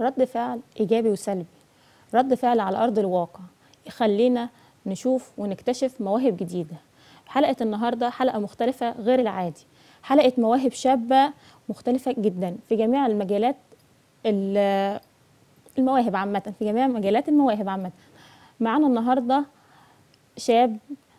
رد فعل ايجابي وسلبي رد فعل على ارض الواقع يخلينا نشوف ونكتشف مواهب جديده حلقه النهارده حلقه مختلفه غير العادي حلقه مواهب شابه مختلفه جدا في جميع المجالات ال- المواهب عامه في جميع مجالات المواهب عامه معانا النهارده شاب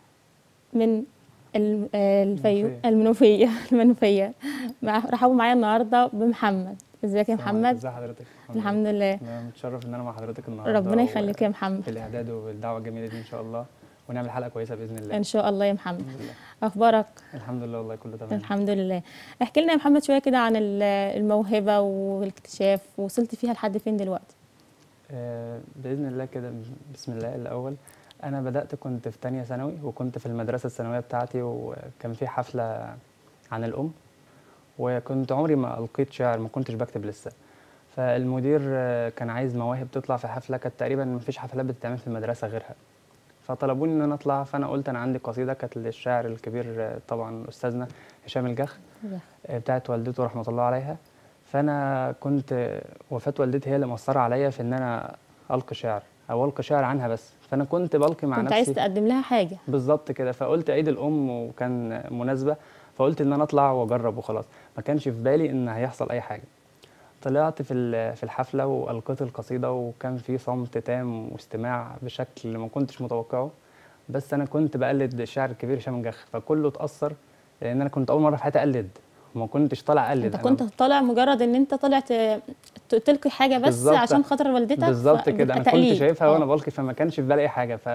من الم- الفيو المنوفية. المنوفيه المنوفيه مع- رحبوا معايا النهارده بمحمد ازيك يا السلام عليكم. محمد ازي حضرتك الحمد لله انا متشرف ان انا مع حضرتك النهارده ربنا يخليك يا محمد في الاعداد والدعوه الجميله دي ان شاء الله ونعمل حلقه كويسه باذن الله ان شاء الله يا محمد الحمد لله اخبارك الحمد لله والله كله تمام الحمد لله احكي لنا يا محمد شويه كده عن ال- الموهبه والاكتشاف وصلت فيها لحد فين دلوقتي آه باذن الله كده بسم الله الاول انا بدات كنت في تانية ثانوي وكنت في المدرسه الثانويه بتاعتي وكان في حفله عن الام وكنت عمري ما القيت شعر ما كنتش بكتب لسه فالمدير آه، كان عايز مواهب تطلع في حفله كانت تقريبا ما فيش حفلات بتتعمل في المدرسه غيرها فطلبوني ان انا اطلع فانا قلت انا عندي قصيده كانت للشاعر الكبير آه، طبعا استاذنا هشام الجخ آه، بتاعت والدته رحمه الله عليها فانا كنت آه، وفاه والدتي هي اللي مأثره عليا في ان انا القي شعر او القي شعر عنها بس فانا كنت بلقي مع كنت نفسي عايز تقدم لها حاجه بالظبط كده فقلت عيد الام وكان مناسبه فقلت ان انا اطلع واجرب وخلاص ما كانش في بالي ان هيحصل اي حاجه طلعت في ال- في الحفله والقيت القصيده وكان في صمت تام واستماع بشكل ما كنتش متوقعه بس انا كنت بقلد الشاعر الكبير هشام جخ فكله اتاثر لان انا كنت اول مره في حياتي اقلد وما كنتش طالع اقلد انت أنا كنت طالع مجرد ان انت طالع ت- ت- تلقي حاجه بس بالظبط. عشان خاطر والدتك بالظبط فبيبقى كده انا كنت تقليد. شايفها آه. وانا بلقي فما كانش في بالي اي حاجه ف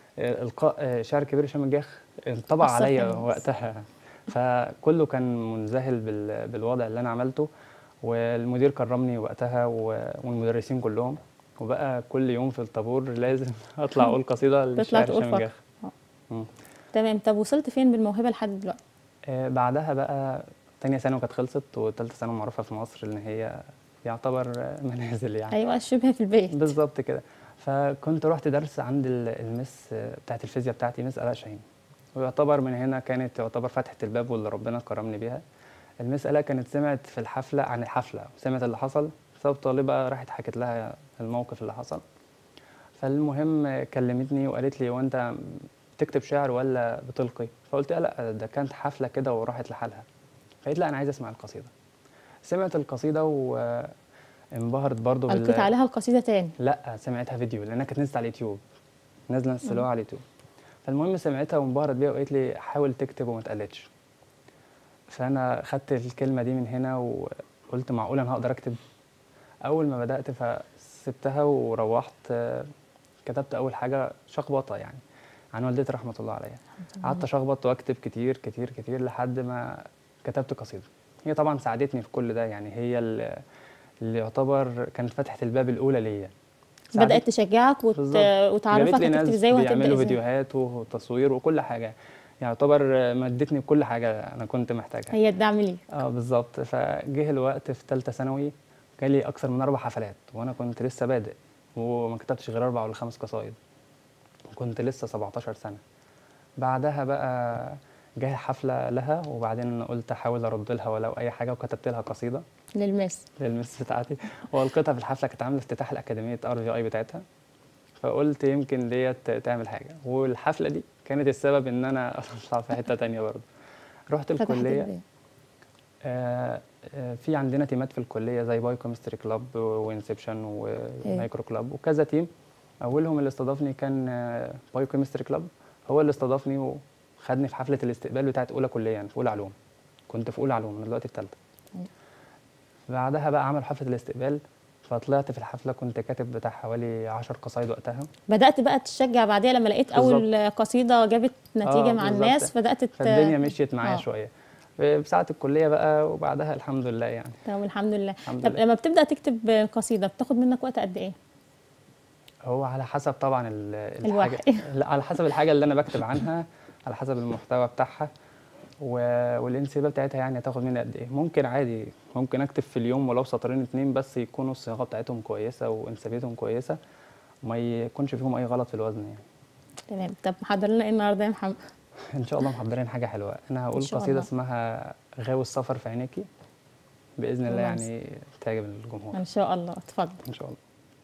القاء شعر كبير هشام الجاخ انطبع أثر عليا في الناس. وقتها فكله كان منذهل بال- بالوضع اللي انا عملته والمدير كرمني وقتها و- والمدرسين كلهم وبقى كل يوم في الطابور لازم اطلع اقول قصيده للشاعر تقول هشام فقرة. الجاخ مم. تمام طب وصلت فين بالموهبه لحد دلوقتي آه، بعدها بقى تانية ثانوي كانت خلصت وتالتة ثانوي معروفة في مصر إن هي يعتبر آه، منازل يعني ايوه شبه في البيت بالظبط كده فكنت رحت درس عند ال- المس بتاعت الفيزياء بتاعتي مس آلاء شاهين ويعتبر من هنا كانت تعتبر فتحة الباب واللي ربنا كرمني بيها المس آلاء كانت سمعت في الحفلة عن الحفلة وسمعت اللي حصل بسبب طالبة راحت حكت لها الموقف اللي حصل فالمهم كلمتني وقالت لي وانت بتكتب شعر ولا بتلقي فقلت لها لا ده كانت حفلة كده وراحت لحالها فقالت لا انا عايزه اسمع القصيدة سمعت القصيدة وانبهرت برضو بال- القيت عليها القصيده تاني لا سمعتها فيديو لانها كانت نزلت على اليوتيوب نازله نزلوها على اليوتيوب فالمهم سمعتها وانبهرت بيها وقالت لي حاول تكتب وما تقلدش فانا خدت الكلمه دي من هنا وقلت معقول انا هقدر اكتب اول ما بدات فسبتها وروحت آه، كتبت اول حاجه شخبطه يعني عن والدتي رحمه الله عليها قعدت اشخبط واكتب كتير كتير كتير لحد ما كتبت قصيده هي طبعا ساعدتني في كل ده يعني هي اللي اللي يعتبر كانت فتحه الباب الاولى ليا بدات تشجعك وت... بالظبط. وتعرفك جابت لي هتكتب ناس ازاي وهتبدا بيعملوا ازاي فيديوهات وتصوير وكل حاجه يعتبر مدتني بكل حاجه انا كنت محتاجها هي الدعم ليك اه بالظبط فجه الوقت في ثالثه ثانوي جالي اكثر من اربع حفلات وانا كنت لسه بادئ وما كتبتش غير اربع ولا خمس قصايد كنت لسه 17 سنه بعدها بقى جه حفله لها وبعدين قلت احاول ارد لها ولو اي حاجه وكتبت لها قصيده للمس للمس بتاعتي والقيتها في الحفله كانت عامله افتتاح الاكاديميه ار في اي بتاعتها فقلت يمكن ديت تعمل حاجه والحفله دي كانت السبب ان انا اطلع في حته تانية برضه رحت فتحت الكليه الباب. آه آه، في عندنا تيمات في الكليه زي باي كيمستري كلاب وانسبشن ومايكرو كلاب وكذا تيم اولهم اللي استضافني كان آه، باي كيمستري كلاب هو اللي استضافني وخدني في حفله الاستقبال بتاعت اولى كليه يعني في اولى علوم كنت في اولى علوم انا دلوقتي في ثالثه أيوة. بعدها بقى عمل حفله الاستقبال فطلعت في الحفله كنت كاتب بتاع حوالي 10 قصايد وقتها بدات بقى تشجع بعديها لما لقيت اول قصيده جابت نتيجه آه، مع بالظبط. الناس بدات ت- فالدنيا مشيت معايا آه. شويه بساعة الكليه بقى وبعدها الحمد لله يعني طب الحمد لله الحمد طب لله. لما بتبدا تكتب قصيده بتاخد منك وقت قد ايه هو على حسب طبعا ال- الوحي. الحاجه لا على حسب الحاجه اللي انا بكتب عنها على حسب المحتوى بتاعها و- والانسيابيه بتاعتها يعني هتاخد مني قد ايه ممكن عادي ممكن اكتب في اليوم ولو سطرين اتنين بس يكونوا الصياغه بتاعتهم كويسه وانسيابيتهم كويسه وما يكونش فيهم اي غلط في الوزن يعني تمام طب محضر لنا ايه النهارده يا محمد ان شاء الله محضرين حاجه حلوه انا هقول شاء قصيده الله. اسمها غاوي السفر في عينيكي باذن الله رومانسي. يعني تعجب الجمهور ان شاء الله اتفضل ان شاء الله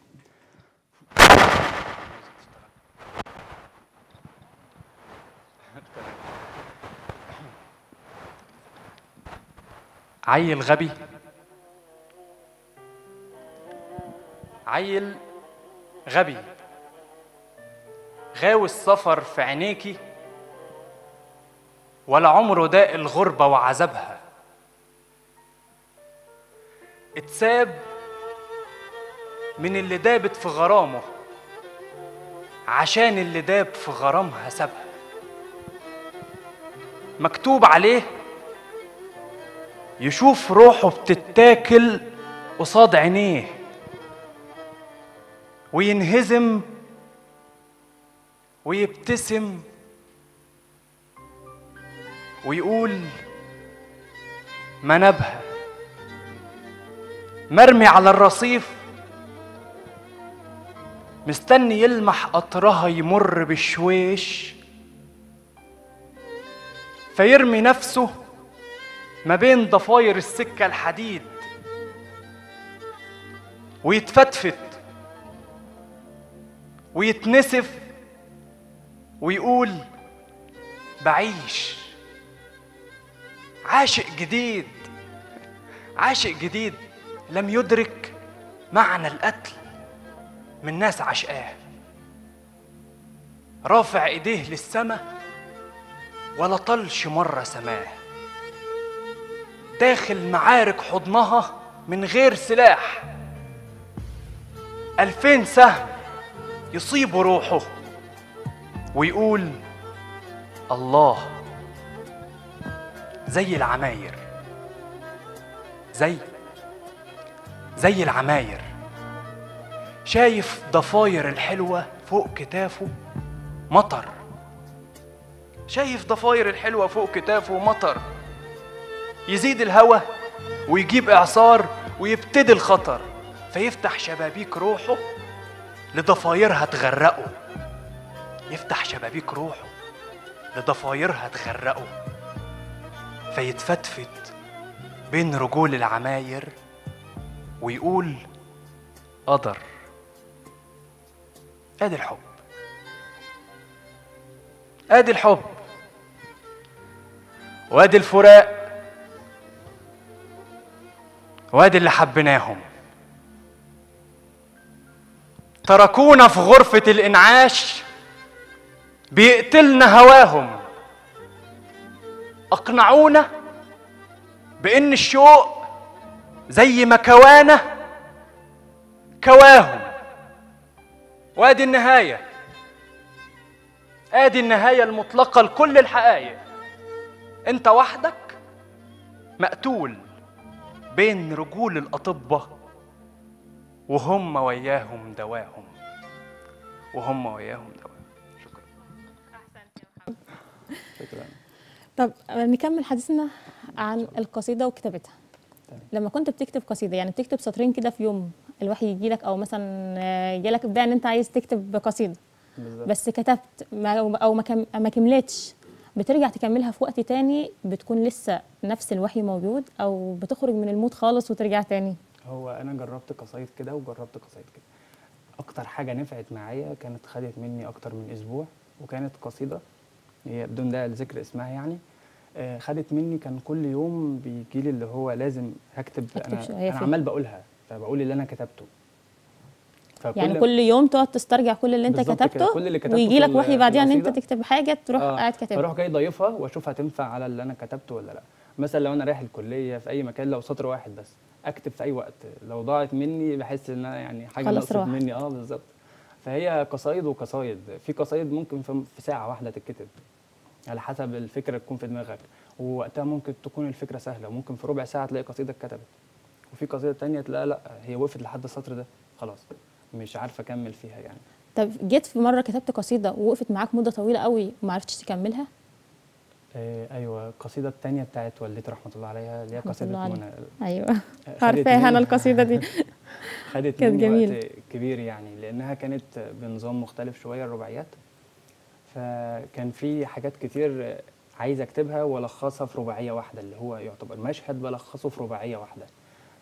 عيل غبي عيل غبي غاوي السفر في عينيكي ولا عمره داق الغربة وعذابها اتساب من اللي دابت في غرامه عشان اللي داب في غرامها سابها مكتوب عليه يشوف روحه بتتاكل قصاد عينيه وينهزم ويبتسم ويقول منابها مرمي على الرصيف مستني يلمح قطرها يمر بشويش فيرمي نفسه ما بين ضفاير السكة الحديد ويتفتفت ويتنسف ويقول بعيش عاشق جديد عاشق جديد لم يدرك معنى القتل من ناس عشقاه رافع ايديه للسما ولا طلش مرة سماه داخل معارك حضنها من غير سلاح ألفين سهم يصيبوا روحه ويقول الله زي العماير زي زي العماير شايف ضفاير الحلوة فوق كتافه مطر شايف ضفاير الحلوة فوق كتافه مطر يزيد الهوى ويجيب إعصار ويبتدي الخطر فيفتح شبابيك روحه لضفايرها تغرقه يفتح شبابيك روحه لضفايرها تغرقه فيتفتفت بين رجول العماير ويقول قدر ادي الحب ادي الحب وادي الفراق وادي اللي حبيناهم تركونا في غرفة الإنعاش بيقتلنا هواهم أقنعونا بإن الشوق زي ما كوانا كواهم وادي النهاية ادي النهاية المطلقة لكل الحقائق انت وحدك مقتول بين رجول الأطباء وهم وياهم دواهم وهم وياهم دواهم شكرا شكرا طب نكمل حديثنا عن القصيده وكتابتها تمام. لما كنت بتكتب قصيده يعني بتكتب سطرين كده في يوم الوحي يجي لك او مثلا آه، جالك ابداع ان انت عايز تكتب قصيده بالظبط بس كتبت ما او ما كم- ما كملتش بترجع تكملها في وقت تاني بتكون لسه نفس الوحي موجود او بتخرج من المود خالص وترجع تاني هو انا جربت قصايد كده وجربت قصايد كده اكتر حاجه نفعت معايا كانت خدت مني اكتر من اسبوع وكانت قصيده هي بدون ده ذكر اسمها يعني آه، خدت مني كان كل يوم بيجي لي اللي هو لازم هكتب أكتب انا, شوية أنا فيه. عمال بقولها فبقول اللي انا كتبته فكل يعني كل يوم تقعد تسترجع كل اللي انت بالظبط كده، كتبته كل اللي كتبته ويجي في لك ال- وحي في بعديها ان انت القصيدة. تكتب حاجه تروح آه، قاعد كاتبها اروح جاي ضايفها واشوف هتنفع على اللي انا كتبته ولا لا مثلا لو انا رايح الكليه في اي مكان لو سطر واحد بس اكتب في اي وقت لو ضاعت مني بحس ان انا يعني حاجه خلاص نقصت راحت. مني اه بالظبط فهي قصايد وقصايد في قصايد ممكن في في ساعه واحده تتكتب على حسب الفكره تكون في دماغك ووقتها ممكن تكون الفكره سهله وممكن في ربع ساعه تلاقي قصيده اتكتبت وفي قصيده تانية تلاقي لا هي وقفت لحد السطر ده خلاص مش عارفه اكمل فيها يعني طب جيت في مره كتبت قصيده ووقفت معاك مده طويله قوي وما عرفتش تكملها آه ايوه القصيده التانية بتاعت والدتي رحمه الله عليها اللي هي رحمة قصيده الله عليها. منى ايوه خدت عارفاها انا مني- القصيده دي خدت كانت مني جميلة. وقت كبير يعني لانها كانت بنظام مختلف شويه الرباعيات فكان في حاجات كتير عايز اكتبها والخصها في رباعيه واحده اللي هو يعتبر مشهد بلخصه في رباعيه واحده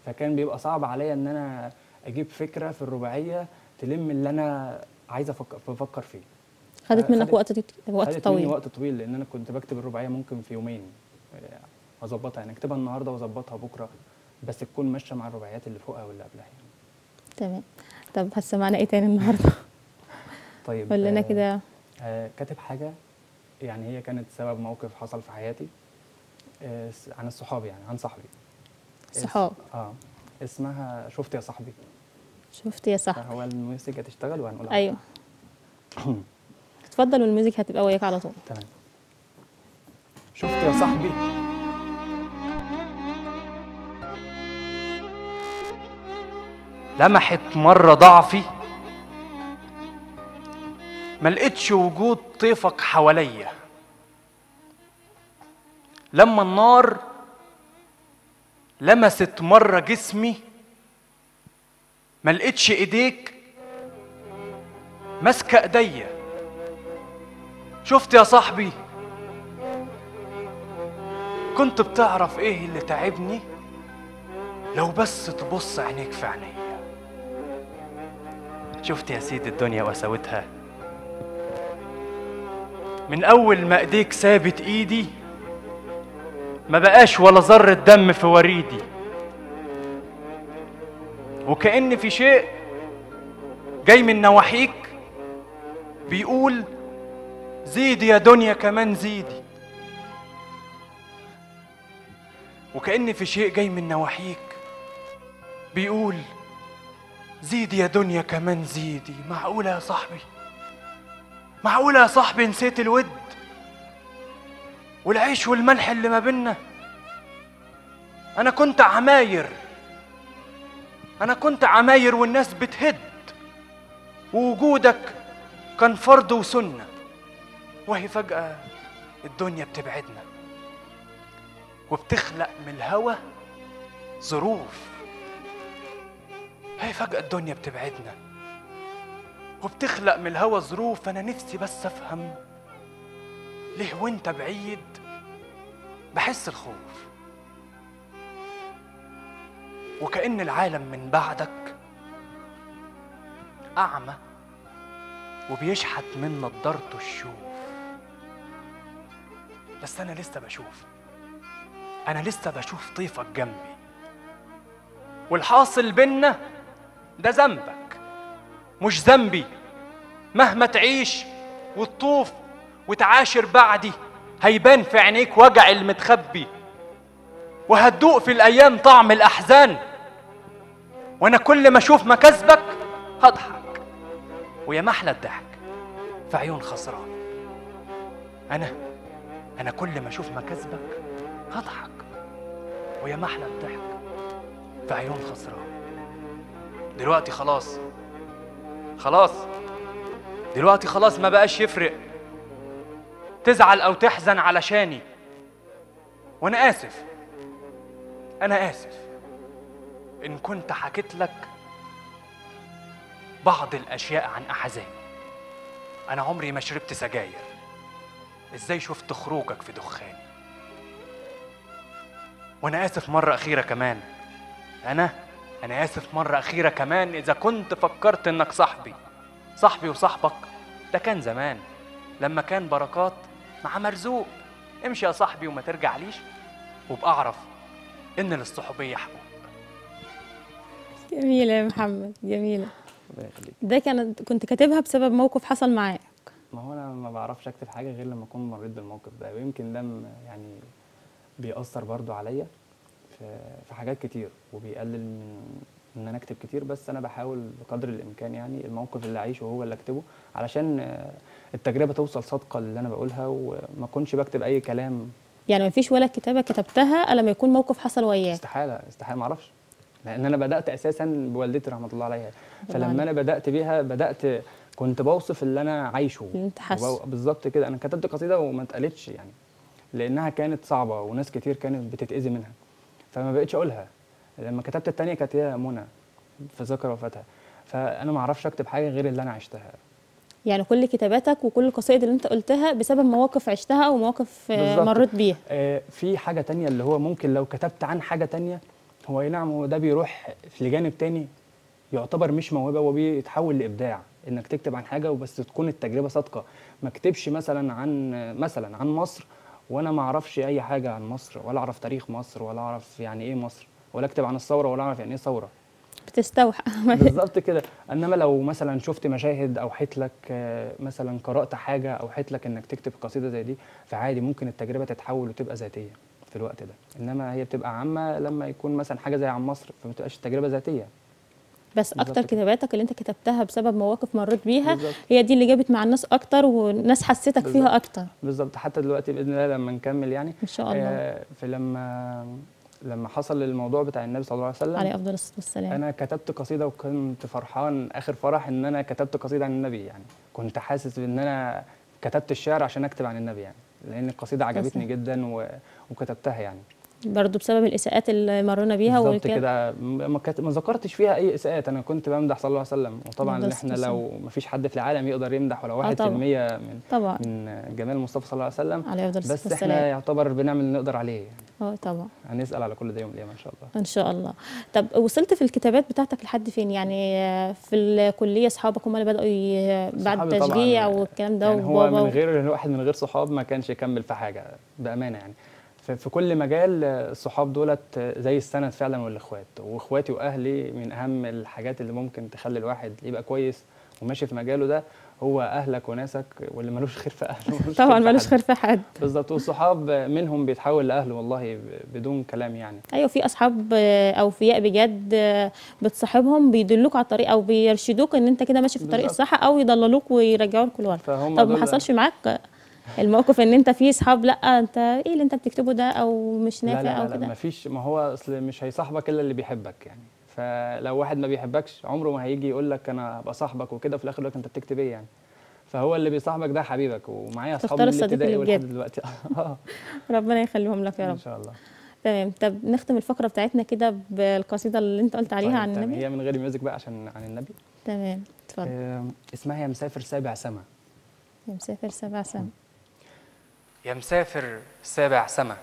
فكان بيبقى صعب عليا ان انا اجيب فكره في الرباعيه تلم اللي انا عايز افكر بفكر فيه خدت منك خدت- وقت وقت خدت مني طويل وقت طويل لان انا كنت بكتب الرباعيه ممكن في يومين آه، اظبطها يعني اكتبها النهارده واظبطها بكره بس تكون ماشيه مع الرباعيات اللي فوقها واللي قبلها يعني. تمام طب هتسمعنا ايه تاني النهارده طيب قول لنا آه، كده آه كاتب حاجه يعني هي كانت سبب موقف حصل في حياتي آه س- عن الصحاب يعني عن صاحبي اس- صحاب اه اسمها شفت يا صاحبي شفت يا صاحبي هو الميوزك هتشتغل وهنقول ايوه اتفضل والميوزك هتبقى وياك على طول تمام شفت يا صاحبي لمحت مرة ضعفي ما لقيتش وجود طيفك حواليا لما النار لمست مرة جسمي ما لقيتش ايديك ماسكة ايديا شفت يا صاحبي كنت بتعرف ايه اللي تعبني لو بس تبص عينيك في عينيا شفت يا سيدي الدنيا وساوتها من اول ما ايديك سابت ايدي ما بقاش ولا ذرة دم في وريدي وكأن في شيء جاي من نواحيك بيقول زيدي يا دنيا كمان زيدي وكأن في شيء جاي من نواحيك بيقول زيدي يا دنيا كمان زيدي معقولة يا صاحبي معقولة يا صاحبي نسيت الود والعيش والملح اللي ما بينا أنا كنت عماير أنا كنت عماير والناس بتهد ووجودك كان فرض وسنة وهي فجأة الدنيا بتبعدنا وبتخلق من الهوى ظروف هي فجأة الدنيا بتبعدنا وبتخلق من الهوى ظروف أنا نفسي بس أفهم ليه وأنت بعيد بحس الخوف وكأن العالم من بعدك أعمى وبيشحت من نضارته الشوف بس أنا لسه بشوف أنا لسه بشوف طيفك جنبي والحاصل بينا ده ذنبك مش ذنبي مهما تعيش وتطوف وتعاشر بعدي هيبان في عينيك وجع المتخبي وهتدوق في الايام طعم الاحزان وانا كل ما اشوف مكاسبك هضحك ويا محلى الضحك في عيون خسران انا انا كل ما اشوف مكاسبك هضحك ويا محلى الضحك في عيون خسران دلوقتي خلاص خلاص دلوقتي خلاص ما بقاش يفرق تزعل او تحزن علشاني وانا اسف انا اسف ان كنت حكيت لك بعض الاشياء عن احزاني انا عمري ما شربت سجاير ازاي شفت خروجك في دخاني وانا اسف مره اخيره كمان انا انا اسف مره اخيره كمان اذا كنت فكرت انك صاحبي صاحبي وصاحبك ده كان زمان لما كان بركات مع مرزوق امشي يا صاحبي وما ترجعليش وابقى اعرف ان للصحوبيه حقوق جميلة يا محمد جميلة ربنا يخليك ده كانت كنت كاتبها بسبب موقف حصل معاك ما هو انا ما بعرفش اكتب حاجه غير لما اكون مريت بالموقف ده ويمكن ده م- يعني بيأثر برضو عليا في في حاجات كتير وبيقلل من ان انا اكتب كتير بس انا بحاول بقدر الامكان يعني الموقف اللي اعيشه هو اللي اكتبه علشان آه، التجربه توصل صادقه اللي انا بقولها وما اكونش بكتب اي كلام يعني مفيش ولا كتابة كتبتها الا لما يكون موقف حصل وياك استحاله استحاله ما اعرفش لان انا بدات اساسا بوالدتي رحمه الله عليها الله فلما عليها. انا بدات بيها بدات كنت بوصف اللي انا عايشه اللي انت حاسه. وبو- بالظبط كده انا كتبت قصيده وما اتقالتش يعني لانها كانت صعبه وناس كتير كانت بتتاذي منها فما بقتش اقولها لما كتبت التانية كانت هي منى في ذكرى وفاتها فانا ما اعرفش اكتب حاجه غير اللي انا عشتها يعني كل كتاباتك وكل القصائد اللي انت قلتها بسبب مواقف عشتها او مواقف آه، بالظبط. مريت بيها آه، في حاجه تانية اللي هو ممكن لو كتبت عن حاجه تانية هو اي نعم هو ده بيروح في جانب تاني يعتبر مش موهبه هو بيتحول لابداع انك تكتب عن حاجه وبس تكون التجربه صادقه ما اكتبش مثلا عن مثلا عن مصر وانا ما اعرفش اي حاجه عن مصر ولا اعرف تاريخ مصر ولا اعرف يعني ايه مصر ولا اكتب عن الثوره ولا اعرف يعني ايه ثوره بتستوحى بالظبط كده انما لو مثلا شفت مشاهد او حيت لك آه، مثلا قرات حاجه او حيت لك انك تكتب قصيده زي دي فعادي ممكن التجربه تتحول وتبقى ذاتيه في الوقت ده انما هي بتبقى عامه لما يكون مثلا حاجه زي عن مصر فما بتبقاش التجربه ذاتيه بس بالظبط اكتر كده. كتاباتك اللي انت كتبتها بسبب مواقف مريت بيها بالظبط. هي دي اللي جابت مع الناس اكتر والناس حسيتك بالظبط. فيها اكتر بالظبط حتى دلوقتي باذن الله لما نكمل يعني ان شاء الله آه، في لما لما حصل الموضوع بتاع النبي صلى الله عليه وسلم عليه افضل الصلاه والسلام انا كتبت قصيده وكنت فرحان اخر فرح ان انا كتبت قصيده عن النبي يعني كنت حاسس ان انا كتبت الشعر عشان اكتب عن النبي يعني لان القصيده عجبتني تسلم. جدا و... وكتبتها يعني برضو بسبب الاساءات اللي مرينا بيها بالظبط وكده. كده م- ما, كت... ما ذكرتش فيها اي اساءات انا كنت بمدح صلى الله عليه وسلم وطبعا بس- احنا بس. لو ما فيش حد في العالم يقدر يمدح ولا واحد في طبعا. المية من طبعا من جمال المصطفى صلى الله عليه وسلم عليه افضل الصلاه بس احنا والسلام يعتبر بنعمل اللي نقدر عليه يعني اه طبعا هنسال على كل ده يوم القيامه ان شاء الله ان شاء الله طب وصلت في الكتابات بتاعتك لحد فين يعني آه، في الكليه اصحابك هم اللي بداوا ي... بعد صحابي طبعاً. تشجيع والكلام ده يعني هو وبابا من و- غير الواحد من غير صحاب ما كانش يكمل في حاجه بامانه يعني في في كل مجال آه، الصحاب دولت آه، زي السند فعلا والاخوات واخواتي واهلي من اهم الحاجات اللي ممكن تخلي الواحد يبقى كويس وماشي في مجاله ده هو اهلك وناسك واللي ملوش خير في اهله ملوش طبعا في ملوش حد. خير في حد بالظبط والصحاب آه، منهم بيتحول لاهله والله ب- بدون كلام يعني ايوه في اصحاب آه، اوفياء بجد آه، بتصاحبهم بيدلوك على الطريق او بيرشدوك ان انت كده ماشي في الطريق بالظبط. الصح او يضللوك ويرجعوك لورا فهم طب ما دول- حصلش معاك الموقف ان انت في اصحاب لا انت ايه اللي انت بتكتبه ده او مش لا نافع لا او لا, لا كده مفيش ما هو اصل مش هيصاحبك الا اللي بيحبك يعني فلو واحد ما بيحبكش عمره ما هيجي يقول لك انا هبقى صاحبك وكده وفي الاخر يقول لك انت بتكتب ايه يعني فهو اللي بيصاحبك ده حبيبك ومعايا اصحاب تختار من الصديق الابتدائي اللي ولحد بجد. دلوقتي اه ربنا يخليهم لك يا ان رب شاء الله تمام طب نختم الفقره بتاعتنا كده بالقصيده اللي انت قلت عليها طيب، عن تمام. النبي هي من غير ميوزك بقى عشان عن النبي تمام اتفضل آه اسمها يا مسافر سابع سما يا مسافر سبع سنين يا مسافر سابع سما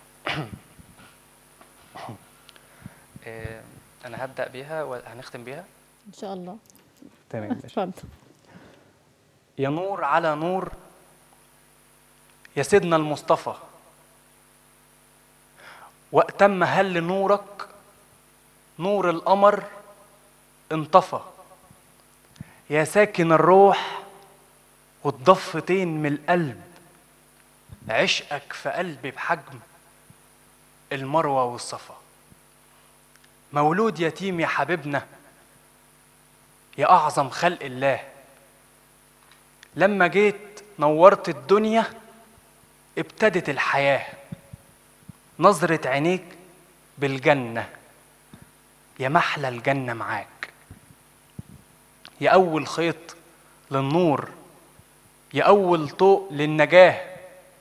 آه، انا هبدا بيها وهنختم بيها ان شاء الله تمام ماشي اتفضل يا نور على نور يا سيدنا المصطفى وقت ما هل نورك نور القمر انطفى يا ساكن الروح والضفتين من القلب عشقك في قلبي بحجم المروة والصفا مولود يتيم يا حبيبنا يا أعظم خلق الله لما جيت نورت الدنيا ابتدت الحياة نظرة عينيك بالجنة يا محلى الجنة معاك يا أول خيط للنور يا أول طوق للنجاة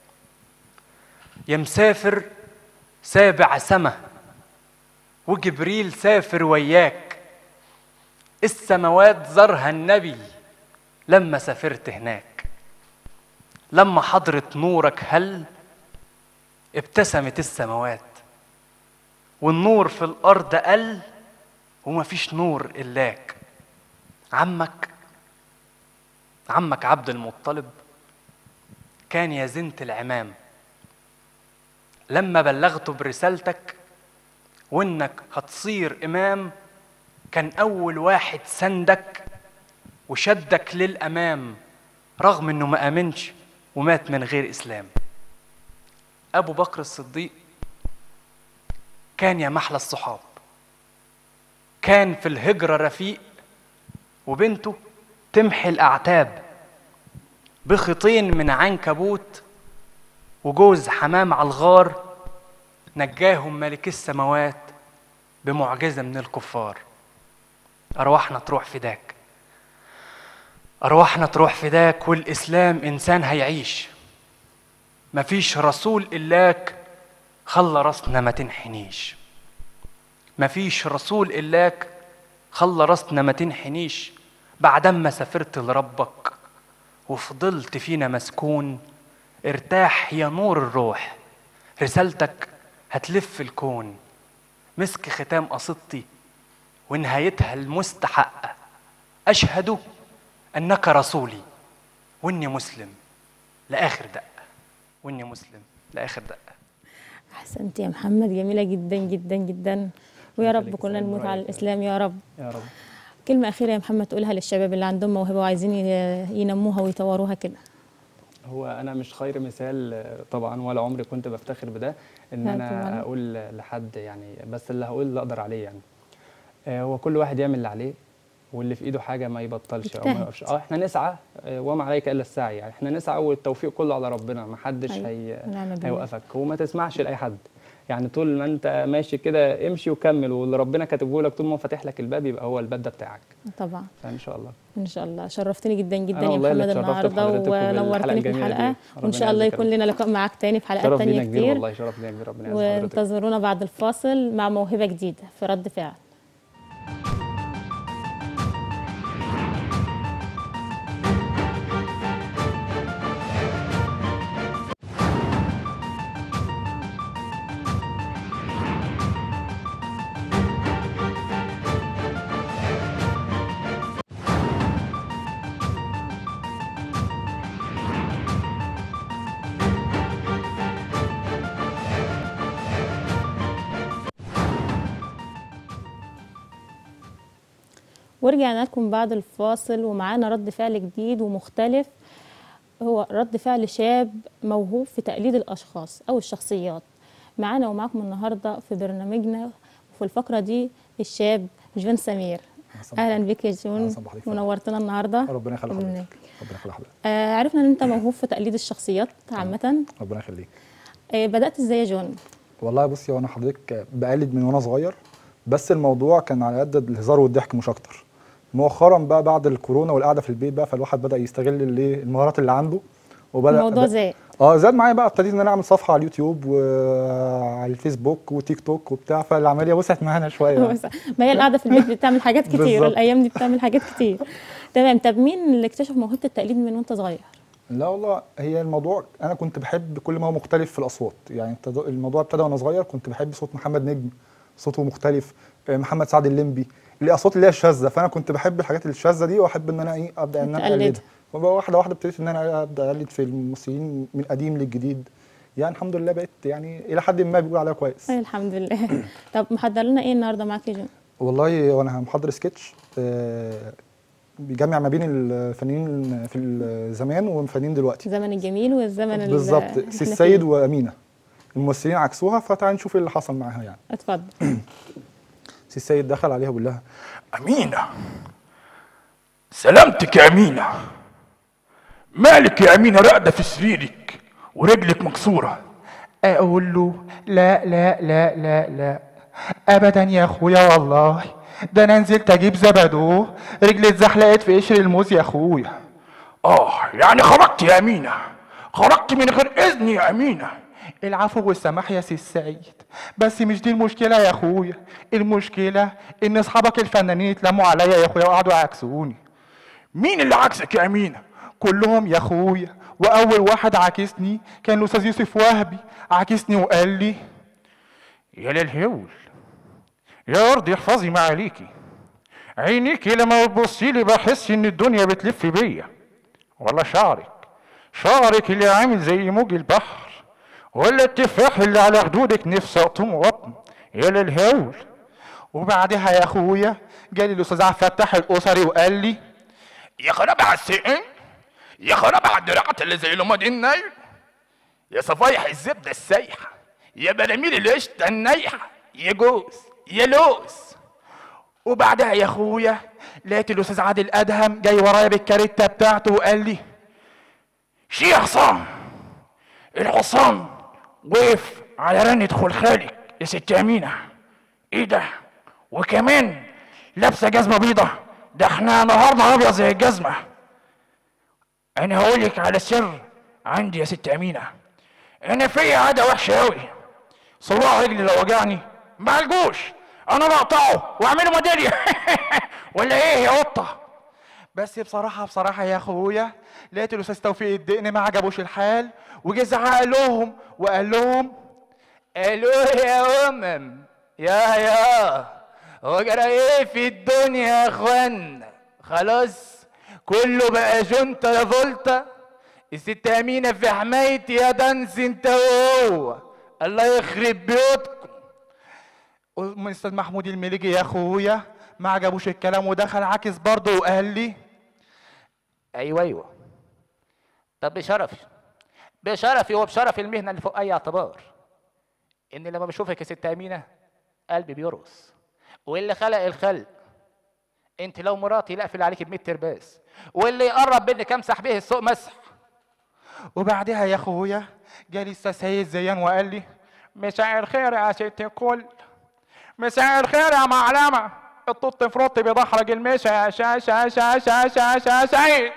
يا مسافر سابع سما وجبريل سافر وياك السماوات زارها النبي لما سافرت هناك لما حضرت نورك هل ابتسمت السماوات والنور في الأرض قل ومفيش نور إلاك عمك عمك عبد المطلب كان يا زينة العمام لما بلغته برسالتك وانك هتصير امام كان اول واحد سندك وشدك للامام رغم انه ما امنش ومات من غير اسلام ابو بكر الصديق كان يا محلى الصحاب كان في الهجره رفيق وبنته تمحي الاعتاب بخيطين من عنكبوت وجوز حمام على الغار نجاهم ملك السماوات بمعجزه من الكفار ارواحنا تروح فداك أرواحنا تروح فداك والإسلام إنسان هيعيش مفيش رسول إلاك خلى راسنا ما تنحنيش مفيش رسول إلاك خلى راسنا ما تنحنيش بعدما سافرت لربك وفضلت فينا مسكون ارتاح يا نور الروح رسالتك هتلف الكون مسك ختام قصيدتي ونهايتها المستحقة أشهد أنك رسولي وإني مسلم لآخر دقة وإني مسلم لآخر دقة احسنت يا محمد جميله جدا جدا جدا ويا رب يخليك، كلنا سعيد نموت على برأيك. الاسلام يا رب يا رب كلمه اخيره يا محمد تقولها للشباب اللي عندهم موهبه وعايزين ي- ينموها ويطوروها كده هو انا مش خير مثال آه، طبعا ولا عمري كنت بفتخر بده ان لا انا طبعاً. اقول لحد يعني بس اللي هقول اللي اقدر عليه يعني آه، هو كل واحد يعمل اللي عليه واللي في ايده حاجه ما يبطلش او ما يجتهد. يقفش اه احنا نسعى آه، وما عليك الا السعي يعني احنا نسعى والتوفيق كله على ربنا ما حدش أيوة. هي ونعم بالله. هيوقفك وما تسمعش لاي حد يعني طول ما انت ماشي كده امشي وكمل واللي ربنا كاتبه لك طول ما هو فاتح لك الباب يبقى هو الباب ده بتاعك طبعا فان شاء الله ان شاء الله شرفتني جدا جدا أنا يا والله اللي محمد اتشرفت النهارده بحضرتك وبالحلقة ونورتني في الجميلة دي. الحلقه وان ربنا شاء الله يعزك يكون يا رب. لنا لقاء معاك تاني في حلقات شرف تانية لينا كبير كتير والله شرف لينا كبير ربنا يعز حضرتك وانتظرونا بعد الفاصل مع موهبه جديده في رد فعل ورجعنا لكم بعد الفاصل ومعانا رد فعل جديد ومختلف هو رد فعل شاب موهوب في تقليد الأشخاص أو الشخصيات معانا ومعاكم النهاردة في برنامجنا وفي الفقرة دي الشاب جون سمير أهلا بك يا جون أهلا بحضرتك. ونورتنا النهاردة ربنا يخلي ربنا حضرتك ربنا يخلي حضرتك آه عرفنا ان انت موهوب في تقليد الشخصيات عامة ربنا يخليك آه بدأت ازاي يا جون؟ والله بصي وانا حضرتك بقلد من وانا صغير بس الموضوع كان على قد الهزار والضحك مش اكتر مؤخرا بقى بعد الكورونا والقعده في البيت بقى فالواحد بدا يستغل الايه المهارات اللي عنده وبدا الموضوع بقى- زاد اه زاد معايا بقى ابتديت ان انا اعمل صفحه على اليوتيوب وعلى الفيسبوك وتيك توك وبتاع فالعمليه وسعت معانا شويه يعني. بس- ما هي القعدة في البيت بتعمل حاجات كتير بالظبط. الأيام دي بتعمل حاجات كتير تمام طب مين اللي اكتشف موهبة التقليد من وانت صغير؟ لا والله هي الموضوع انا كنت بحب كل ما هو مختلف في الاصوات يعني ابتدى- الموضوع ابتدى وانا صغير كنت بحب صوت محمد نجم صوته مختلف آه، محمد سعد الليمبي الاصوات اللي هي الشاذه فانا كنت بحب الحاجات الشاذه دي واحب ان انا ايه ابدا ان انا تقلدها. اقلدها فبقى واحده واحده ابتديت ان انا ابدا اقلد في الممثلين من قديم للجديد يعني الحمد لله بقيت يعني الى حد ما بيقول عليها كويس أي الحمد لله طب محضر لنا ايه النهارده معاك يا جون؟ والله وانا محضر سكتش آه، بيجمع ما بين الفنانين في الزمان والفنانين دلوقتي الزمن الجميل والزمن ال- بالظبط إحنا سي فيه. السيد وامينه الممثلين عكسوها فتعال نشوف ايه اللي حصل معاها يعني اتفضل سي السيد دخل عليها وقال لها أمينة سلامتك يا أمينة مالك يا أمينة راقدة في سريرك ورجلك مكسورة أقول له لا لا لا لا لا أبدا يا أخويا والله ده أنا نزلت أجيب زبدو رجلي اتزحلقت في قشر الموز يا أخويا آه يعني خرجت يا أمينة خرجت من غير إذن يا أمينة العفو والسماح يا سي السيد بس مش دي المشكلة يا أخويا المشكلة إن أصحابك الفنانين اتلموا عليا يا أخويا وقعدوا يعكسوني مين اللي عكسك يا أمينة؟ كلهم يا أخويا وأول واحد عاكسني كان الأستاذ يوسف وهبي عاكسني وقال لي يا للهول يا أرض احفظي ما عليكي عينيكي لما بتبصي لي بحس إن الدنيا بتلف بيا ولا شعرك شعرك اللي عامل زي موج البحر ولا التفاح اللي على خدودك نفسي اقطم وطن يا للهول وبعدها يا اخويا جالي الاستاذ عبد الفتاح الاسري وقال لي يا خراب على السقم يا خراب على الدراعات اللي زي لماد النيل يا صفايح الزبده السايحه يا براميل القشطه النايحه يا جوز يا لوز وبعدها يا اخويا لقيت الاستاذ عادل ادهم جاي ورايا بالكاريتا بتاعته وقال لي شي حصان الحصان وقف على رنة خلخالك يا ست أمينة إيه ده؟ وكمان لابسة جزمة بيضة ده احنا نهارنا أبيض زي الجزمة أنا هقولك على سر عندي يا ست أمينة أنا فيا عادة وحشة أوي صباع رجلي لو وجعني ما الجوش أنا بقطعه وأعمله ميدالية ولا إيه يا قطة؟ بس بصراحة بصراحة يا أخويا لقيت الأستاذ توفيق الدقن ما عجبوش الحال وجه زعق لهم وقال لهم قالوا يا أمم يا يا هو جرى ايه في الدنيا يا اخوان خلاص كله بقى جون ترافولتا الست امينه في حمايتي يا دانس انت وهو الله يخرب بيوتكم والاستاذ محمود المليجي يا اخويا ما عجبوش الكلام ودخل عاكس برضه وقال لي ايوه ايوه طب بشرفي بشرفي وبشرف المهنه اللي فوق اي اعتبار ان لما بشوفك يا ست امينه قلبي بيرقص واللي خلق الخلق انت لو مراتي لا اقفل عليك ب 100 ترباس واللي يقرب منك امسح به السوق مسح وبعدها يا اخويا جالي استاذ سيد زيان وقال لي مساء الخير يا ست الكل مساء الخير يا معلمه الطط فروتي بيدحرج المسا يا شا شا شا شا شا شا سعيد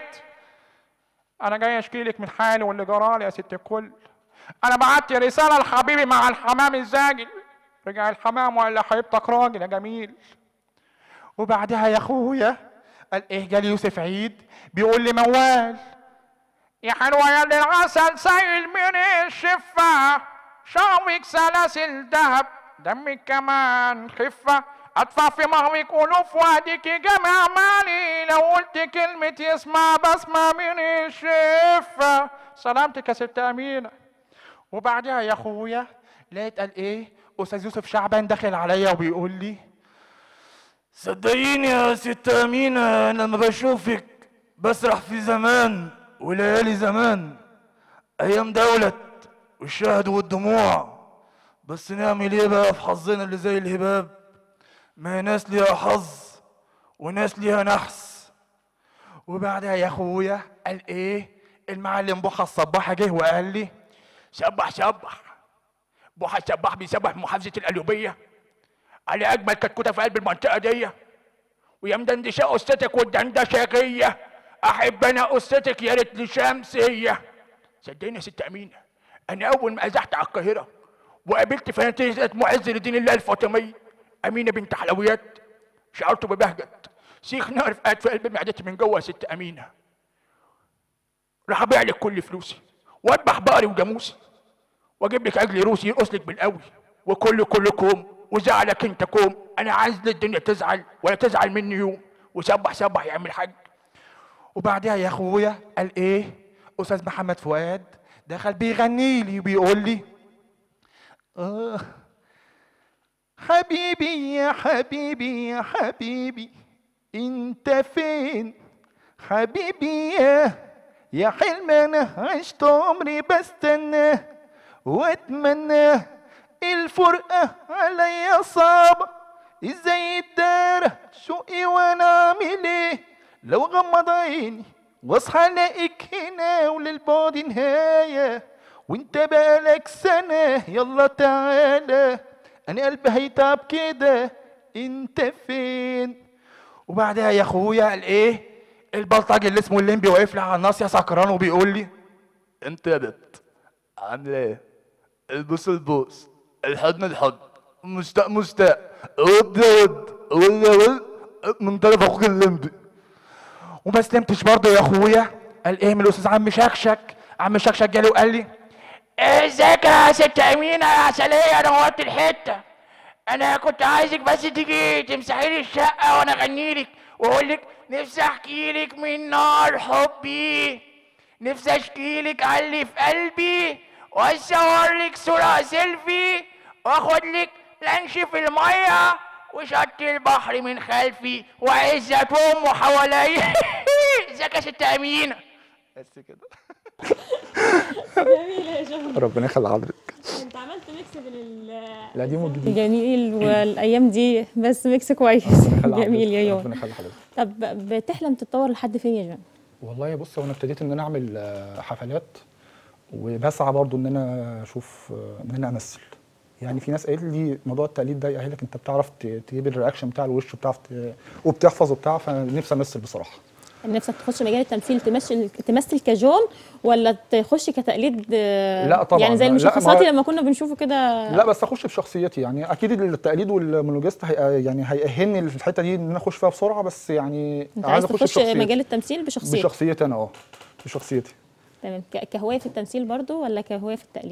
انا جاي اشكي لك من حالي واللي جرالي يا ست الكل انا بعت رساله لحبيبي مع الحمام الزاجل رجع الحمام وقال لي حبيبتك راجل يا جميل وبعدها يا اخويا قال ايه جالي يوسف عيد بيقول لي موال يا حلوة يا اللي العسل سايل من الشفة شعرك سلاسل دهب دمك كمان خفة ادفع في مهرك الوف واديك جمع مالي لو قلت كلمة يسمع بسمة من الشفة سلامتك يا ست امينة وبعدها يا اخويا لقيت قال ايه استاذ يوسف شعبان داخل عليا وبيقول لي صدقيني يا ست أمينة أنا لما بشوفك بسرح في زمان وليالي زمان أيام دولة والشهد والدموع بس نعمل إيه بقى في حظنا اللي زي الهباب ما هي ناس ليها حظ وناس ليها نحس وبعدها يا اخويا قال ايه المعلم بوحة الصباحة جه وقال لي شبح شبح بوحة الشباح بيسبح محافظة القليوبية على أجمل كتكوتة في قلب المنطقة دي ويا مدندشة قصتك والدندشة غية أحب أنا قصتك يا ريت لي شمسية صدقني يا ست أمينة أنا أول ما أزحت على القاهرة وقابلت فانتيزة معز لدين الله الفاطمي أمينة بنت حلويات شعرت ببهجت سيخ نار قاعد في قلب معدتي من جوه يا ست أمينة راح أبيع لك كل فلوسي وأذبح بقري وجاموسي واجيب لك عجل روسي يرقص لك بالقوي وكل كلكم وزعلك انت كوم انا عايز الدنيا تزعل ولا تزعل مني يوم وسبح سبح يعمل حاج وبعدها يا اخويا قال ايه استاذ محمد فؤاد دخل بيغني لي وبيقول لي آه حبيبي يا حبيبي يا حبيبي انت فين حبيبي يا يا حلم انا عشت عمري بستناه واتمناه الفرقة عليا صعبة ازاي الدار شوقي وانا اعمل ايه لو غمض عيني واصحى الاقيك هنا وللبعد نهاية وانت بقالك سنة يلا تعالى انا قلبي هيتعب كده انت فين وبعدها يا اخويا قال ايه البلطجي اللي اسمه الليمبي واقف لي على الناصية سكران وبيقول لي انت يا بت عامله ايه البوس البوس الحضن الحضن مشتاق مشتاق ود ود ود ود من طرف اخوك اللمبي وما سلمتش برضه يا اخويا قال ايه من الاستاذ عم شكشك عم شكشك جالي وقال لي ازيك يا ست امينه يا عسليه نورت الحته انا كنت عايزك بس تيجي تمسحي لي الشقه وانا اغني لك واقول لك نفسي احكي لك من نار حبي نفسي اشكي لك على اللي في قلبي واصور لك صوره سيلفي واخد لك لانش في الميه وشط البحر من خلفي وعزة امه حواليا ازيك يا ست امينه بس كده جميل يا جون ربنا يخلي حضرتك انت عملت ميكس بين ال- القديم والجديد جميل والايام دي بس ميكس كويس خلي جميل يا حضرتك. يون ربنا يخلي حضرتك طب بتحلم تتطور لحد فين يا جون والله بص هو انا ابتديت ان انا اعمل آه، حفلات وبسعى برضو ان انا اشوف آه، ان انا امثل يعني في ناس قالت لي موضوع التقليد ده يأهلك انت بتعرف ت- تجيب الرياكشن بتاع الوش وبتعرف ت- وبتحفظ وبتاع فانا نفسي امثل بصراحه نفسك تخش مجال التمثيل تمثل تمثل كجون ولا تخش كتقليد آه، لا طبعاً، يعني زي لا، ما المشخصاتي هو- لما كنا بنشوفه كده لا بس اخش بشخصيتي يعني اكيد التقليد والمونولوجيست هي يعني هيأهلني في الحته دي ان انا اخش فيها بسرعه بس يعني انت عايز تخش بشخصيتي. مجال التمثيل بشخصيتك بشخصيتي انا اه بشخصيتي تمام ك- كهوايه في التمثيل برضو ولا كهوايه في التقليد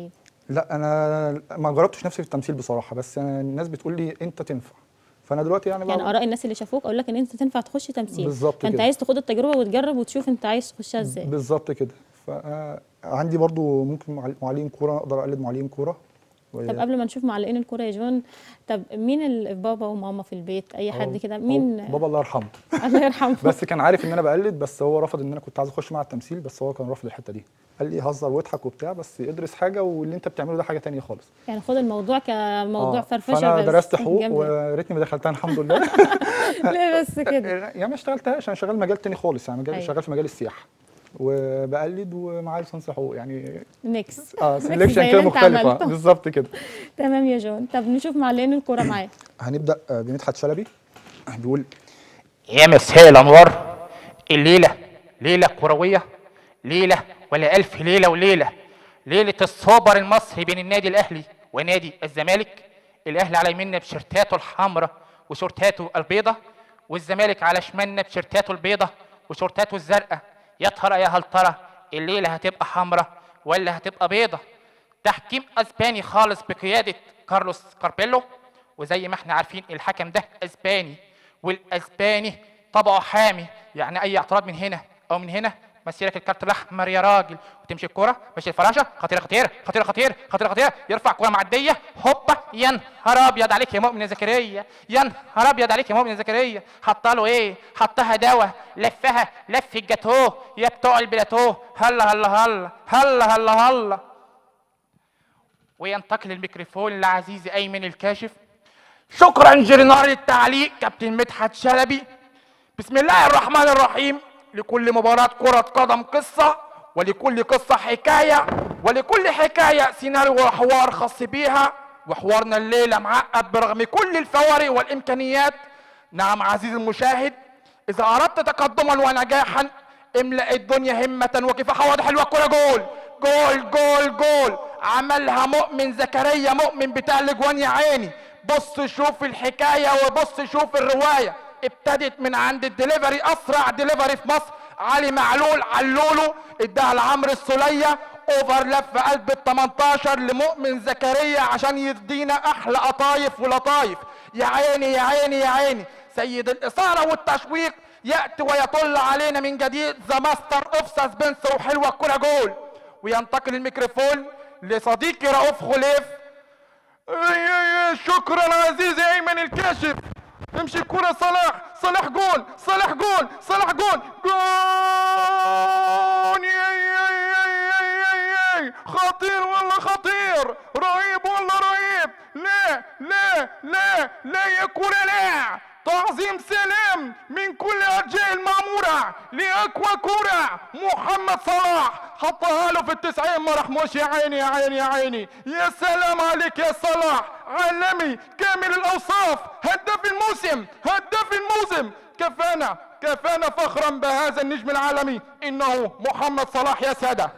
لا انا ما جربتش نفسي في التمثيل بصراحه بس أنا الناس بتقول لي انت تنفع فانا دلوقتي يعني, يعني بقى- اراء الناس اللي شافوك اقول لك ان انت تنفع تخش تمثيل بالظبط فانت كده. عايز تاخد التجربه وتجرب وتشوف انت عايز تخشها ازاي بالظبط كده فعندي برضو ممكن معل- معلم كوره اقدر اقلد معلم كوره و- طب قبل ما نشوف معلقين الكوره يا جون طب مين ال- بابا وماما في البيت اي حد هو- كده هو مين بابا الله يرحمه الله يرحمه بس كان عارف ان انا بقلد بس هو رفض ان انا كنت عايز اخش مع التمثيل بس هو كان رافض الحته دي قال لي هزر واضحك وبتاع بس ادرس حاجه واللي انت بتعمله ده حاجه تانية خالص يعني خد الموضوع كموضوع آه، فرفشه فانا بس درست حقوق جنب- وريتني ما دخلتها الحمد لله ليه بس كده يعني ما اشتغلتهاش انا شغال مجال تاني خالص يعني مجال أيوة. شغال في مجال السياحه وبقلد ومعايا ليسانس حقوق يعني ميكس اه ميكس زي سelection اللي كده انت مختلفه عملته. بالظبط كده تمام يا جون طب نشوف معلقين الكوره معاك هنبدا آه، بمدحت شلبي بيقول يا مساء الانوار الليله ليله كرويه ليله ولا الف ليله وليله ليله السوبر المصري بين النادي الاهلي ونادي الزمالك الاهلي على يميننا بشرتاته الحمراء وشورتاته البيضة والزمالك على شمالنا بشرتاته البيضة وشورتاته الزرقاء يا ترى يا هل ترى الليله هتبقى حمراء ولا هتبقى بيضة تحكيم اسباني خالص بقياده كارلوس كاربيلو وزي ما احنا عارفين الحكم ده اسباني والاسباني طبعه حامي يعني اي اعتراض من هنا او من هنا مسيرك الكارت الاحمر يا راجل وتمشي الكوره ماشي الفراشه خطيره خطيره خطيره خطيره خطيره خطيره يرفع كوره معديه هوبا يا نهار ابيض عليك يا مؤمن يا زكريا يا نهار ابيض عليك يا مؤمن يا زكريا حطها له ايه حطها دواء لفها لف الجاتوه يا بتوع البلاتوه هلا هلا هلا هلا هلا هلا وينتقل الميكروفون لعزيزي ايمن الكاشف شكرا جرنار التعليق كابتن مدحت شلبي بسم الله الرحمن الرحيم لكل مباراة كرة قدم قصة ولكل قصة حكاية ولكل حكاية سيناريو وحوار خاص بيها وحوارنا الليلة معقد برغم كل الفوارق والإمكانيات نعم عزيزي المشاهد إذا أردت تقدما ونجاحا املأ الدنيا همة وكفاحة واضح حلوة كرة جول جول جول جول عملها مؤمن زكريا مؤمن بتاع الاجوان يا عيني بص شوف الحكايه وبص شوف الروايه ابتدت من عند الدليفري اسرع دليفري في مصر علي معلول علولو اداها لعمرو السوليه اوفر لف قلب ال 18 لمؤمن زكريا عشان يدينا احلى قطايف ولطايف يا عيني يا عيني يا عيني سيد الاثاره والتشويق ياتي ويطل علينا من جديد ذا ماستر اوف سسبنس وحلوه الكره جول وينتقل الميكروفون لصديقي رؤوف خليف أي أي شكرا عزيزي ايمن الكاشف امشي الكرة صلاح صلاح جول صلاح جول صلاح جول جول يا يا يا يا يا يا خطير والله خطير رهيب والله رهيب لا لا لا لا يا كرة لا تعظيم سلام من كل ارجاء المعمورة لاقوى كرة محمد صلاح حطها له في التسعين ما رحموش يا عيني يا عيني يا عيني يا سلام عليك يا صلاح عالمي كامل الاوصاف هداف الموسم هداف الموسم كفانا كفانا فخرا بهذا النجم العالمي انه محمد صلاح يا ساده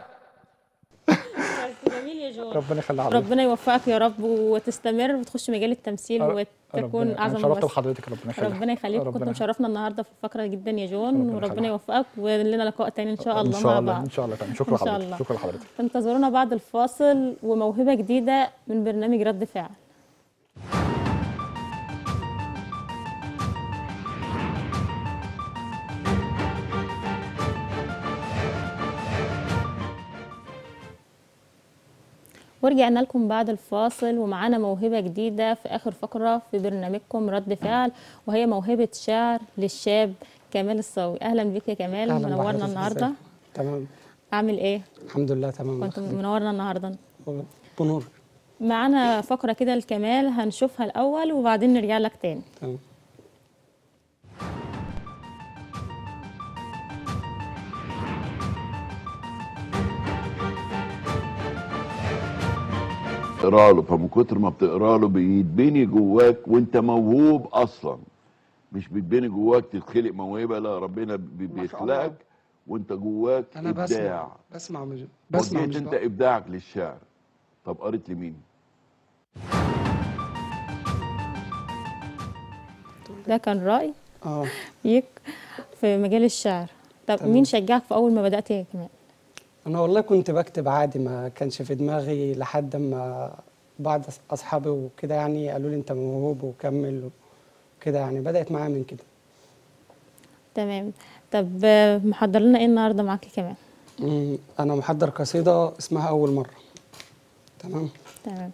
جميل يا جون ربنا يخلي حضرتك ربنا يوفقك يا رب وتستمر وتخش مجال التمثيل وتكون ربنا- اعظم أنا شرفت ممثل. بحضرتك ربنا يخليك ربنا يخليك كنت ربنا- مشرفنا النهارده في الفقره جدا يا جون ربنا وربنا يخليك. يوفقك ولنا لقاء تاني ان شاء الله ان شاء مع الله بعض ان شاء الله تمام شكرا إن شاء لحضرتك الله. شكرا لحضرتك فانتظرونا بعد الفاصل وموهبه جديده من برنامج رد فعل ورجعنا لكم بعد الفاصل ومعانا موهبة جديدة في آخر فقرة في برنامجكم رد فعل وهي موهبة شعر للشاب كمال الصاوي أهلا بك يا كمال أهلاً منورنا بحضرتك، النهاردة إزيك؟ تمام عامل إيه؟ الحمد لله تمام كنت منورنا النهاردة بنور معانا فقرة كده الكمال هنشوفها الأول وبعدين نرجع لك تاني تمام تقرا له فمن كتر ما بتقرا له بيتبني جواك وانت موهوب اصلا مش بيتبني جواك تتخلق موهبه لا ربنا بي- ما شاء الله. بيخلقك وانت جواك انا ابداع بسمع بسمع مش بسمع وجهت مش انت بقى. ابداعك للشعر طب قريت لمين؟ ده كان رأي اه ليك في مجال الشعر طب تمام. مين شجعك في أول ما بدأت يا كمال؟ انا والله كنت بكتب عادي ما كانش في دماغي لحد ما بعض أص- اصحابي وكده يعني قالوا لي انت موهوب وكمل وكده يعني بدات معايا من كده تمام طب آه، محضر لنا ايه النهارده معاكي كمان أمم، انا محضر قصيده اسمها اول مره تمام تمام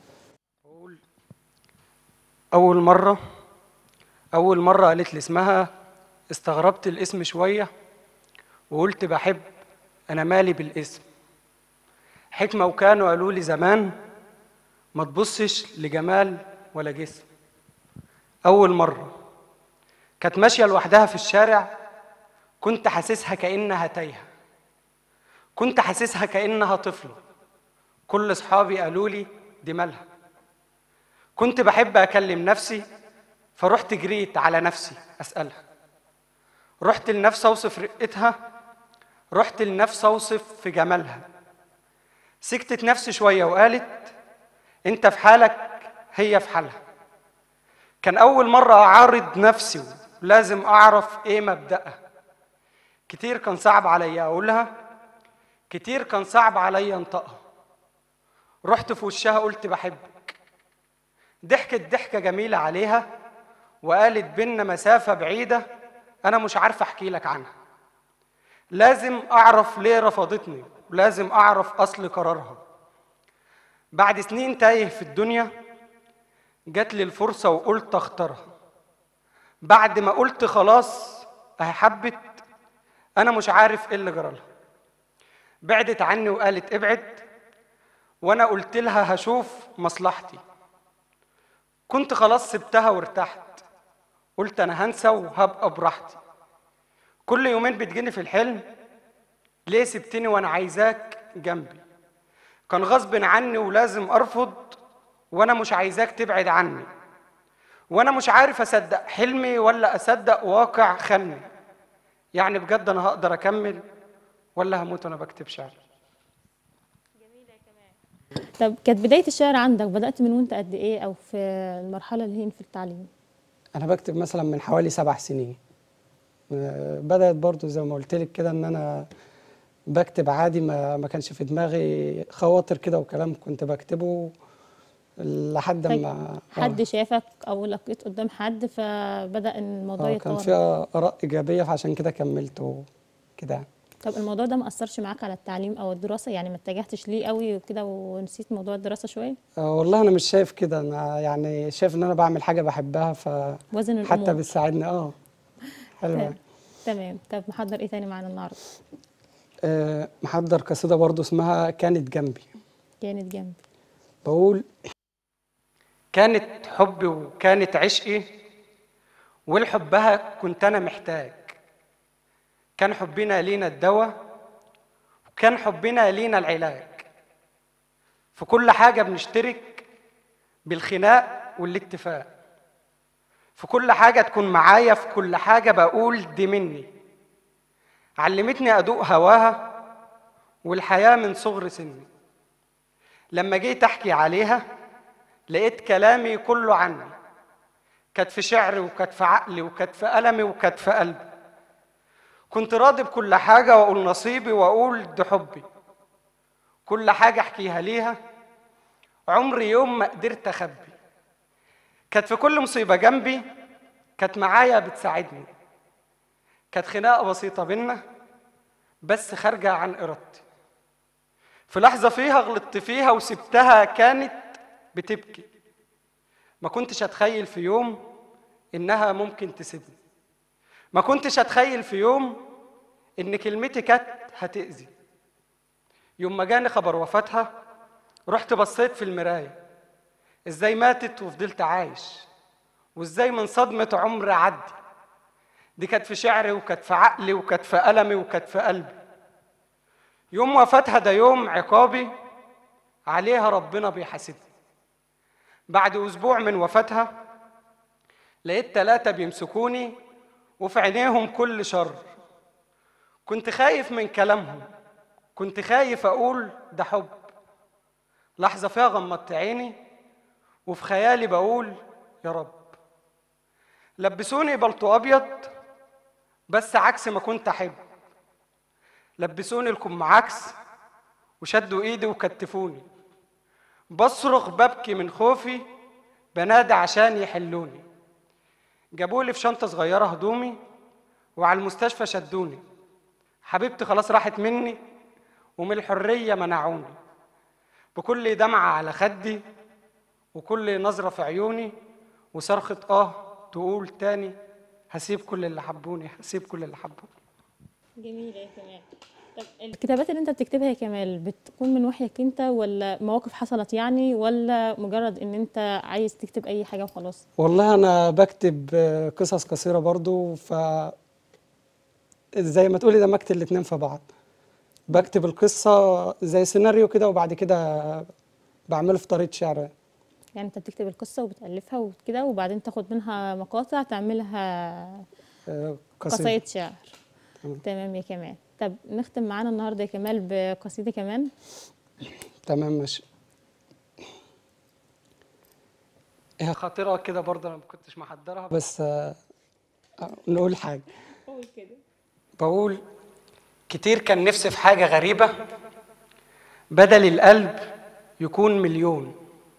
أول مرة أول مرة قالت لي اسمها استغربت الاسم شوية وقلت بحب أنا مالي بالاسم حكمة وكانوا قالوا لي زمان ما تبصش لجمال ولا جسم أول مرة كانت ماشية لوحدها في الشارع كنت حاسسها كأنها تايهة كنت حاسسها كأنها طفلة كل أصحابي قالوا لي دي مالها كنت بحب أكلم نفسي فرحت جريت على نفسي أسألها رحت لنفسي أوصف رقتها رحت لنفسي أوصف في جمالها سكتت نفسي شوية وقالت أنت في حالك هي في حالها كان أول مرة أعارض نفسي ولازم أعرف إيه مبدأها كتير كان صعب عليا أقولها كتير كان صعب عليا أنطقها رحت في وشها قلت بحبك ضحكت ضحكة جميلة عليها وقالت بينا مسافة بعيدة أنا مش عارفة أحكي لك عنها لازم أعرف ليه رفضتني ولازم أعرف أصل قرارها بعد سنين تايه في الدنيا جات لي الفرصة وقلت أختارها بعد ما قلت خلاص أهي حبت أنا مش عارف إيه اللي جرالها بعدت عني وقالت ابعد وأنا قلت لها هشوف مصلحتي كنت خلاص سبتها وارتحت قلت انا هنسى وهبقى براحتي كل يومين بتجيني في الحلم ليه سبتني وانا عايزاك جنبي كان غصب عني ولازم ارفض وانا مش عايزاك تبعد عني وانا مش عارف اصدق حلمي ولا اصدق واقع خني يعني بجد انا هقدر اكمل ولا هموت وانا بكتب شعر طب كانت بدايه الشعر عندك بدات من وانت قد ايه او في المرحله اللي هي في التعليم انا بكتب مثلا من حوالي سبع سنين آه، بدات برضو زي ما قلت لك كده ان انا بكتب عادي ما ما كانش في دماغي خواطر كده وكلام كنت بكتبه لحد طيب، ما آه. حد شافك او لقيت قدام حد فبدا ان الموضوع اه كان يتطور فيها اراء ايجابيه فعشان كده كملت وكده يعني. طب الموضوع ده ما اثرش معاك على التعليم او الدراسه يعني ما اتجهتش ليه قوي وكده ونسيت موضوع الدراسه شويه آه، والله انا مش شايف كده انا يعني شايف ان انا بعمل حاجه بحبها ف وزن الامور حتى بتساعدني اه حلو تمام. يعني. تمام طب محضر ايه تاني معانا النهارده آه، محضر قصيده برضو اسمها كانت جنبي كانت جنبي بقول كانت حبي وكانت عشقي ولحبها كنت انا محتاج كان حبنا لينا الدواء وكان حبنا لينا العلاج في كل حاجة بنشترك بالخناق والاتفاق في كل حاجة تكون معايا في كل حاجة بقول دي مني علمتني أدوق هواها والحياة من صغر سني لما جيت أحكي عليها لقيت كلامي كله عني كانت في شعري وكانت في عقلي وكانت في قلمي وكانت في قلبي كنت راضي بكل حاجة وأقول نصيبي وأقول ده حبي كل حاجة أحكيها ليها عمري يوم ما قدرت أخبي كانت في كل مصيبة جنبي كانت معايا بتساعدني كانت خناقة بسيطة بينا بس خارجة عن إرادتي في لحظة فيها غلطت فيها وسبتها كانت بتبكي ما كنتش أتخيل في يوم إنها ممكن تسيبني ما كنتش أتخيل في يوم إن كلمتي كانت هتأذي يوم ما جاني خبر وفاتها رحت بصيت في المراية إزاي ماتت وفضلت عايش وإزاي من صدمة عمر عدي دي كانت في شعري وكانت في عقلي وكانت في قلمي وكانت في قلبي يوم وفاتها ده يوم عقابي عليها ربنا بيحاسبني بعد أسبوع من وفاتها لقيت ثلاثة بيمسكوني وفي عينيهم كل شر كنت خايف من كلامهم كنت خايف أقول ده حب لحظة فيها غمضت عيني وفي خيالي بقول يا رب لبسوني بلطو أبيض بس عكس ما كنت أحب لبسوني الكم عكس وشدوا ايدي وكتفوني بصرخ ببكي من خوفي بنادي عشان يحلوني جابولي في شنطة صغيرة هدومي وعلى المستشفى شدوني حبيبتي خلاص راحت مني ومن الحرية منعوني بكل دمعة على خدي وكل نظرة في عيوني وصرخة آه تقول تاني هسيب كل اللي حبوني هسيب كل اللي حبوني جميلة يا كمال طب الكتابات اللي انت بتكتبها يا كمال بتكون من وحيك انت ولا مواقف حصلت يعني ولا مجرد ان انت عايز تكتب اي حاجة وخلاص والله أنا بكتب آه، قصص قصيرة برضو ف زي ما تقولي دمجت الاتنين في بعض بكتب القصة زي سيناريو كده وبعد كده بعمله في طريقة شعر يعني انت بتكتب القصة وبتألفها وكده وبعدين تاخد منها مقاطع تعملها آه، قصايد شعر تمام. تمام يا كمال طب نختم معانا النهارده يا كمال بقصيدة كمان تمام ماشي هي خاطرة كده برضه أنا ما كنتش محضرها بس آه، آه، نقول حاجة قول كده بقول كتير كان نفسي في حاجة غريبة بدل القلب يكون مليون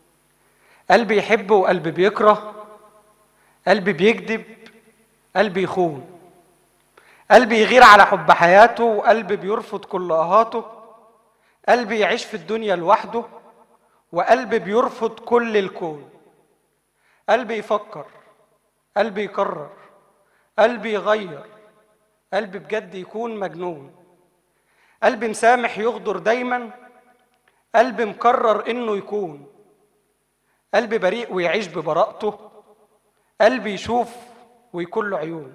قلب يحب وقلب بيكره قلب بيكذب قلب يخون قلب يغير على حب حياته وقلب بيرفض كل اهاته قلب يعيش في الدنيا لوحده وقلب بيرفض كل الكون قلب يفكر قلب يكرر قلب يغير قلب بجد يكون مجنون قلب مسامح يغدر دايما قلب مقرر انه يكون قلب بريء ويعيش ببراءته قلب يشوف ويكون له عيون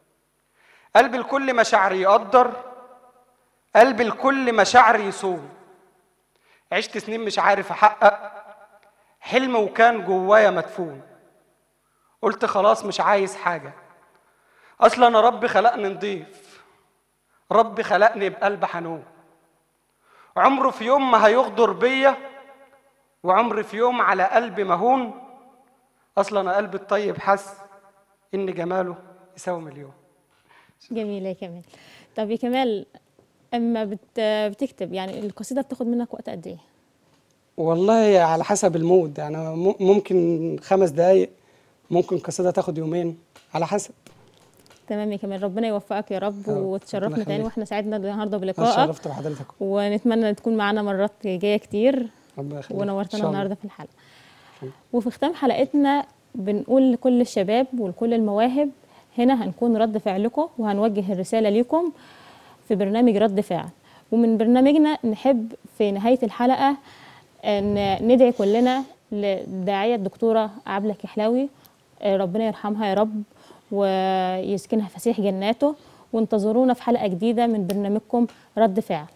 قلب الكل مشاعر يقدر قلب الكل مشاعر يصون عشت سنين مش عارف احقق حلم وكان جوايا مدفون قلت خلاص مش عايز حاجه اصلا انا رب خلقني نضيف رب خلقني بقلب حنون عمره في يوم ما هيغدر بيا وعمري في يوم على قلبي مهون اصلا انا قلبي الطيب حس ان جماله يساوي مليون جميلة يا كمال طب يا كمال اما بت... بتكتب يعني القصيدة بتاخد منك وقت قد ايه والله على حسب المود يعني م- ممكن خمس دقايق ممكن قصيدة تاخد يومين على حسب تمام يا كمال ربنا يوفقك يا رب يا رب. وتشرفنا ربنا تاني يخليك. واحنا سعدنا النهارده انا بلقائك اتشرفت بحضرتك ونتمنى تكون معانا مرات جايه كتير ربنا يخليك إن ونورتنا شاء الله. النهارده في الحلقه وفي ختام حلقتنا بنقول لكل الشباب ولكل المواهب هنا هنكون رد فعلكم وهنوجه الرساله ليكم في برنامج رد فعل ومن برنامجنا نحب في نهايه الحلقه ان ندعي كلنا للداعيه الدكتوره عبله كحلاوي آه، ربنا يرحمها يا رب ويسكنها فسيح جناته وانتظرونا في حلقه جديده من برنامجكم رد فعل